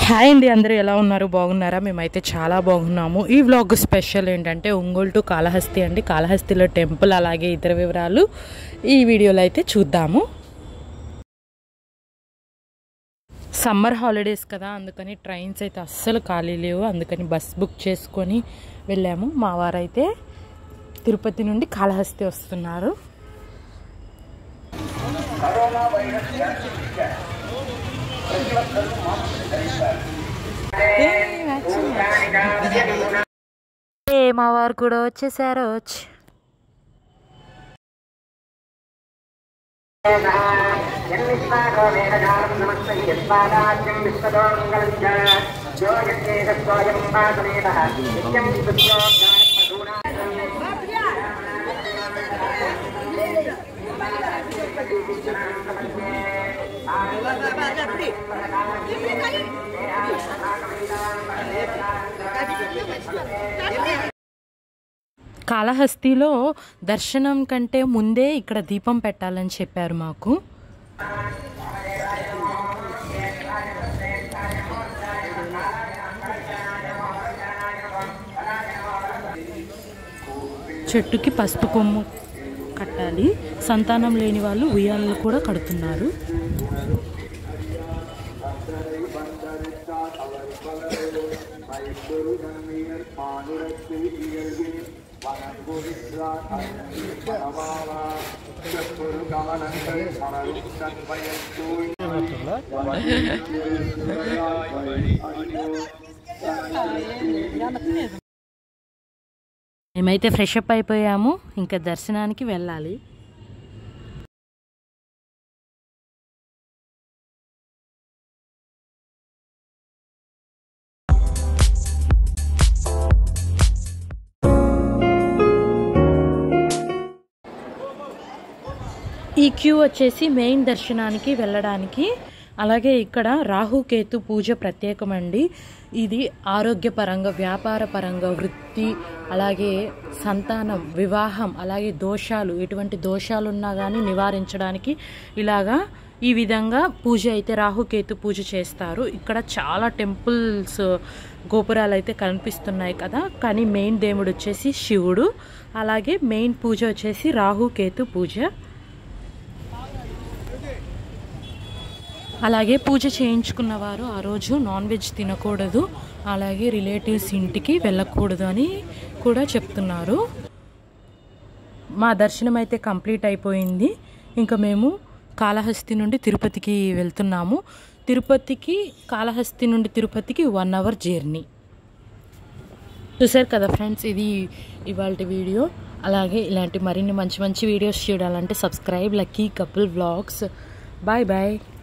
hi అండి అందరూ ఎలా ఉన్నారు బాగున్నారా మేమైతే చాలా బాగున్నాము ఈ వ్లాగ్ స్పెషల్ ఏంటంటే ఒంగోలు టు కాళహస్తి అండి కాళహస్తిలో టెంపుల్ అలాగే ఇతర వివరాలు ఈ వీడియోలో అయితే చూద్దాము సమ్మర్ హాలిడేస్ కదా అందుకని ట్రైన్స్ అయితే అస్సలు ఖాళీ లేవు అందుకని బస్ బుక్ చేసుకొని వెళ్ళాము మా వారైతే తిరుపతి నుండి కాళహస్తి వస్తున్నారు ఏ మా వారు కూడా వచ్చేసారు వచ్చి కాళహస్తిలో దర్శనం కంటే ముందే ఇక్కడ దీపం పెట్టాలని చెప్పారు మాకు చెట్టుకి పసుపు కొమ్ము కట్టాలి సంతానం లేని వాళ్ళు ఉయ్యాలలు కూడా కడుతున్నారు మేమైతే ఫ్రెష్ అప్ అయిపోయాము ఇంకా దర్శనానికి వెళ్ళాలి ఈ క్యూ వచ్చేసి మెయిన్ దర్శనానికి వెళ్ళడానికి అలాగే ఇక్కడ రాహుకేతు పూజ ప్రత్యేకమండి ఇది ఆరోగ్యపరంగా వ్యాపార పరంగా వృత్తి అలాగే సంతానం వివాహం అలాగే దోషాలు ఎటువంటి దోషాలు ఉన్నా కానీ నివారించడానికి ఇలాగా ఈ విధంగా పూజ అయితే రాహుకేతు పూజ చేస్తారు ఇక్కడ చాలా టెంపుల్స్ గోపురాలు అయితే కనిపిస్తున్నాయి కదా కానీ మెయిన్ దేవుడు వచ్చేసి శివుడు అలాగే మెయిన్ పూజ వచ్చేసి రాహుకేతు పూజ అలాగే పూజ చేయించుకున్న వారు ఆ రోజు నాన్ వెజ్ తినకూడదు అలాగే రిలేటివ్స్ ఇంటికి వెళ్ళకూడదు అని కూడా చెప్తున్నారు మా దర్శనం అయితే కంప్లీట్ అయిపోయింది ఇంకా మేము కాళహస్తి నుండి తిరుపతికి వెళ్తున్నాము తిరుపతికి కాళహస్తి నుండి తిరుపతికి వన్ అవర్ జర్నీ చూసారు కదా ఫ్రెండ్స్ ఇది ఇవాళ వీడియో అలాగే ఇలాంటి మరిన్ని మంచి మంచి వీడియోస్ చూడాలంటే subscribe lucky couple vlogs bye bye